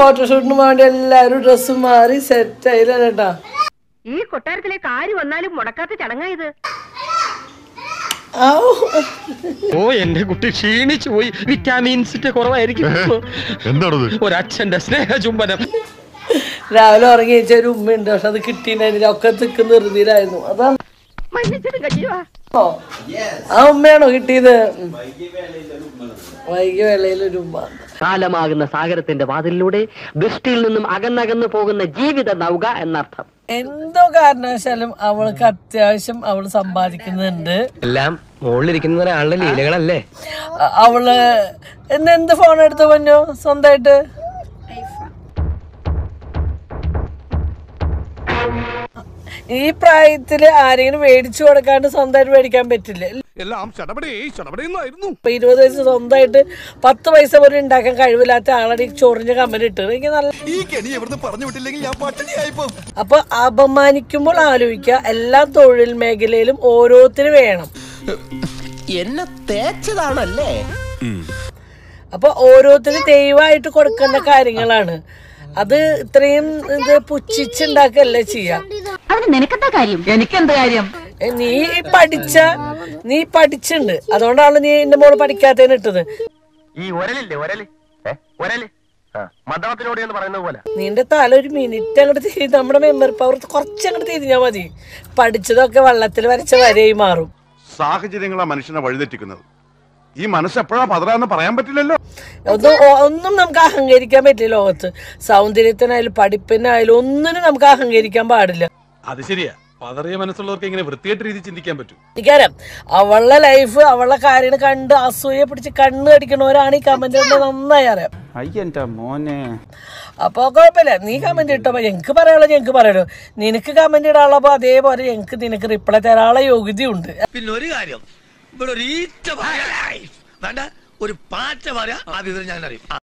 ഫോട്ടോഷൂട്ടിന് വേണ്ടി എല്ലാവരും ഡ്രസ്സ് മാറി സെറ്റ് ആയില്ലാണ് കേട്ടാ ഈ കൊട്ടാരത്തിലേക്ക് ആര് വന്നാലും മുടക്കാത്ത ചടങ്ങായത് ഔ. ഓ എന്റെ കുട്ടി ക്ഷീണിച്ചു പോയി വിറ്റാമിൻസിന്റെ കുറവായിരിക്കും എന്താണത് ഒരച്ഛന്റെ സ്നേഹചുംബനം രാവിലെ ഉറങ്ങി വെച്ച ഒരു ഉമ്മയുണ്ട് പക്ഷെ അത് കിട്ടിയിട്ടുണ്ടായിരുന്നില്ല ഒക്കെ തിക്ക് നിർത്തിയിലായിരുന്നു അതാണ് മന്നിച്ചത് കഴിയുവാ ഓ, ആ ഉമ്മയാണോ കിട്ടിയത് ഉം. വൈകിയ വേളയിൽ ഒരു ഉമ്മ കാലമാകുന്ന സാഗരത്തിന്റെ വാതിലിലൂടെ ദൃഷ്ടിയിൽ നിന്നും അകന്നകന്നു പോകുന്ന ജീവിത നൗക എന്നർത്ഥം എന്തോ കാരണവശാലും അവൾക്ക് അത്യാവശ്യം അവൾ സമ്പാദിക്കുന്നുണ്ട് എല്ലാം മുകളിലിരിക്കുന്ന ഒരാളുടെ ലീലകളല്ലേ അ- അവള് എന്ന് എന്ത് ഫോൺ എടുത്തു പൊന്നോ സ്വന്തമായിട്ട് ഈ പ്രായത്തില് ആരെങ്കിലും മേടിച്ചു കൊടുക്കാണ്ട് സ്വന്തമായിട്ട് മേടിക്കാൻ പറ്റില്ല എല്ലാം ചടപടേ ചടപടേന്നായിരുന്നു ഇപ്പൊ ഇരുപത് വയസ്സ് സ്വന്തമായിട്ട് പത്ത് പൈസ പോലും ഉണ്ടാക്കാൻ കഴിവില്ലാത്ത ആളാണ് ഈ ചൊറിഞ്ഞ കമ്മൽ ഇട്ടത് എനിക്ക് നല്ല ഈ കെണി എവിടുന്ന് പറഞ്ഞു വിട്ടില്ലെങ്കിൽ ഞാൻ പട്ടിണിയായിപ്പോ അപ്പൊ അപമാനിക്കുമ്പോൾ ആലോചിക്കുക എല്ലാ തൊഴിൽ മേഖലയിലും ഓരോരുത്തര് വേണം എന്നെ തേച്ചതാണല്ലേ അപ്പൊ ഓരോരുത്തര് ദൈവമായിട്ട് കൊടുക്കുന്ന കാര്യങ്ങളാണ് അത് ഇത്രയും ഇത് പുച്ഛിച്ചുണ്ടാക്കല്ലേ ചെയ്യാം അതിന് നിനക്കെന്താ കാര്യം എനിക്കെന്താ കാര്യം ഏ, നീ പഠിച്ച നീ പഠിച്ചിണ്ട് അതുകൊണ്ടാണ് നീ എന്റെ മോള് പഠിക്കാത്തതിന് ഇട്ടത് ഈ ഒരലില്ലേ ഒരല് ഏ? ഒരല് മദ്രാത്തിനോട് എന്ന് പറയുന്നത് പോലെ നിന്റെ തല ഒരു മിനിറ്റ് അങ്ങോട്ട് തിരി നമ്മുടെ മെമ്മറി പവർ കുറച്ചങ്ങോട്ട് തിരിഞ്ഞാൽ മതി പഠിച്ചതൊക്കെ വെള്ളത്തിൽ വരച്ച വരയായി മാറും സാഹചര്യങ്ങളാ മനുഷ്യനെ വഴിതെറ്റിക്കുന്നത് ഈ മനസ്സ് എപ്പോഴാ പതറാന്ന് പറയാൻ പറ്റില്ലല്ലോ ഒന്നും ഒ- ഒന്നും നമുക്ക് അഹങ്കരിക്കാൻ പറ്റില്ല ലോകത്ത് സൗന്ദര്യത്തിനായാലും പഠിപ്പിനായാലും ഒന്നിനും നമുക്ക് അഹങ്കരിക്കാൻ പാടില്ല അത് ശരിയാ പതറിയ മനസ്സുള്ളവർക്ക് ഇങ്ങനെ വൃത്തിയായിട്ട് രീതി ചിന്തിക്കാൻ പറ്റും എനിക്കറിയാം അവളുടെ ലൈഫ് അവളുടെ കാര്യങ്ങൾ കണ്ട് അസൂയ പിടിച്ച് കണ്ണ് കടിക്കണവരാണ് ഈ കമന്റ് ഇടുന്നത് നന്നായി അറിയാം അയ്യന്റെ മോനെ അപ്പൊ കുഴപ്പമില്ല നീ കമന്റ് ഇട്ടോ ഞങ്ങക്ക് പറയാനുള്ള ഞങ്ങക്ക് പറയാലോ നിനക്ക് കമന്റ് ഇടാനുള്ളപ്പോ അതേപോലെ ഞങ്ങക്ക് നിനക്ക് റിപ്ലൈ തരാനുള്ള യോഗ്യതയുണ്ട് പിന്നെ ഒരു കാര്യം ഇവിടെ ഒരു ഈറ്റ പറയാ വേണ്ട ഒരു പാറ്റ പറയാ ആ വിവരം ഞാൻ അറിയും